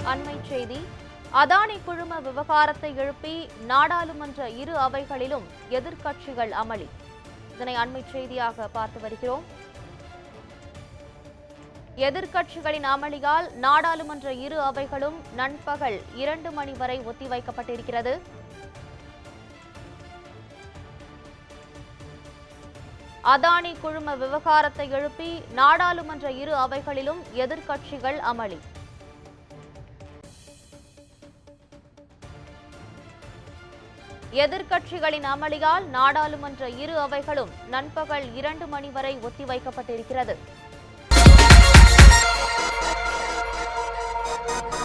அண்மை செய்தி அதானி குழும விவகாரத்தை எழுப்பி நாடாளுமன்ற இரு அவைகளிலும் எதிர்க்கட்சிகள் அமளி இதனை அண்மை செய்தியாக பார்த்து வருகிறோம் எதிர்க்கட்சிகளின் அமளியால் நாடாளுமன்ற இரு அவைகளும் நண்பகல் இரண்டு மணி வரை ஒத்திவைக்கப்பட்டிருக்கிறது அதானி குழும விவகாரத்தை எழுப்பி நாடாளுமன்ற இரு அவைகளிலும் எதிர்க்கட்சிகள் அமளி எதிர்க்கட்சிகளின் அமளியால் நாடாளுமன்ற இரு அவைகளும் நண்பகல் இரண்டு மணி வரை ஒத்திவைக்கப்பட்டிருக்கிறது